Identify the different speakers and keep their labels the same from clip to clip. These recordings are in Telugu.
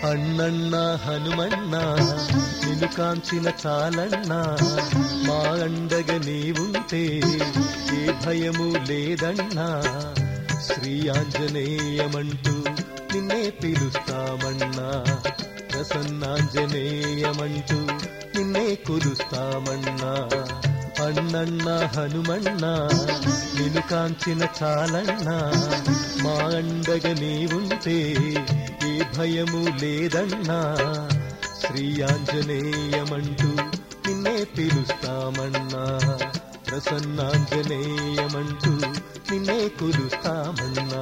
Speaker 1: అన్నన్నా హనుమన్నా నిన్ను కాంచిన చాలన్నా మా అండగ నీవుంటే ఏ భయము లేదన్నా శ్రీ ఆంజనేయమంటూ నిన్నే పిలుస్తామన్నా ప్రసన్నాంజనేయమంటూ నిన్నే కొలుస్తామన్నా అన్నన్న హనుమన్నా నిన్ను కాంచిన చాలన్నా మా అండగ నీవుంటే ఏ భయము లేదన్నా శ్రీ ఆంజనేయమంటూ నిన్నే పిలుస్తామన్నా ప్రసన్నాంజనేయమంటూ నిన్నే కొలుస్తామన్నా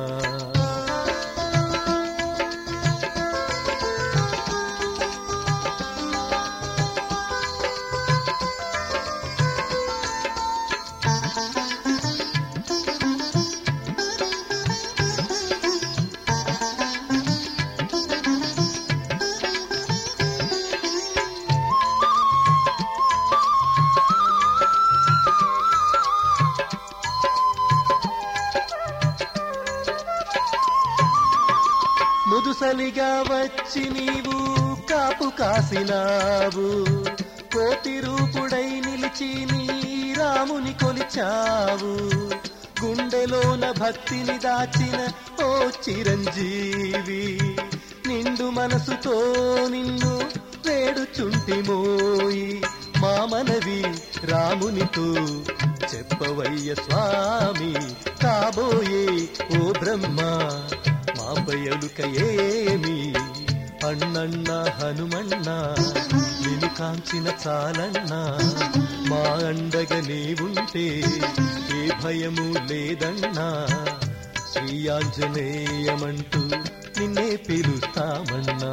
Speaker 1: ముదుసలిగా వచ్చి నీవు కాపు కాసినావు కోటి రూపుడై నిలిచి నీ రాముని కొలిచావు గుండెలోన భక్తిని దాచిన ఓ చిరంజీవి నిండు మనసుతో నిన్ను వేడుచుంటిమోయి మా మనవి రామునితో చెప్పవయ్య స్వామి కాబోయే ఓ బ్రహ్మ మాపై అలుక ఏమి అన్నన్న హనుమన్న నిన్ను కాంచిన చాలన్నా మా అండగ నీవుంటే ఏ భయము లేదన్నా శ్రీ ఆంజనేయమంటూ నిన్నే పిలుస్తామన్నా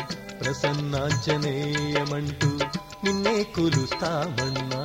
Speaker 1: ప్రసన్నాంజనేయమంటూ నిన్నే కొలుస్తామన్నా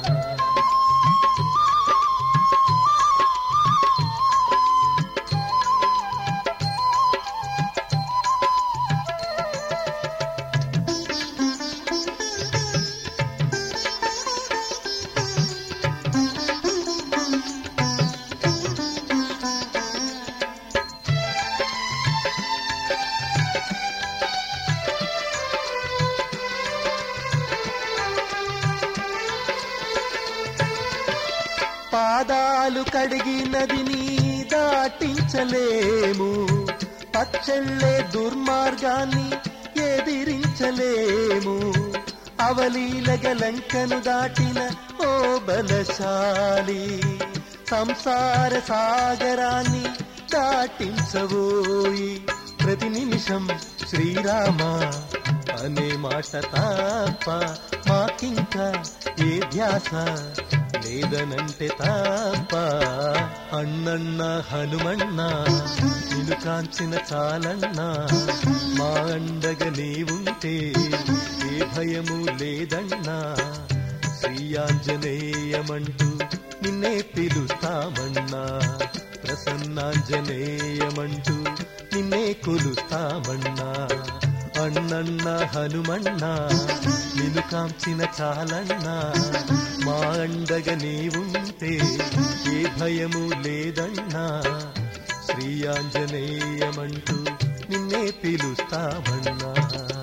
Speaker 1: పాదాలు కడిగినది నీ దాటించలేము పచ్చళ్ళే దుర్మార్గాన్ని ఎదిరించలేము అవలీలగ లంకను దాటిన ఓ బలశాలి సంసార సాగరాన్ని దాటించబోయి ప్రతి నిమిషం శ్రీరామ అనే మాట తప్ప మాకింకా ఏ ధ్యాస లేదనంటే తప్ప అన్నన్న హనుమన్న నిన్ను కాంచిన చాలన్నా మా అండగ నీవుంటే ఏ భయము లేదన్నా శ్రీ ఆంజనేయమంటూ నిన్నే పిలుస్తామన్నా ప్రసన్నాంజనేయమంటూ నిన్నే కొలుస్తామన్నా అన్నన్న హనుమన్నా నిన్ను కాంచిన చాలన్నా మా అండగ నీవుంటే ఏ భయము లేదన్నా శ్రీ ఆంజనేయమంటూ నిన్నే పిలుస్తామన్నా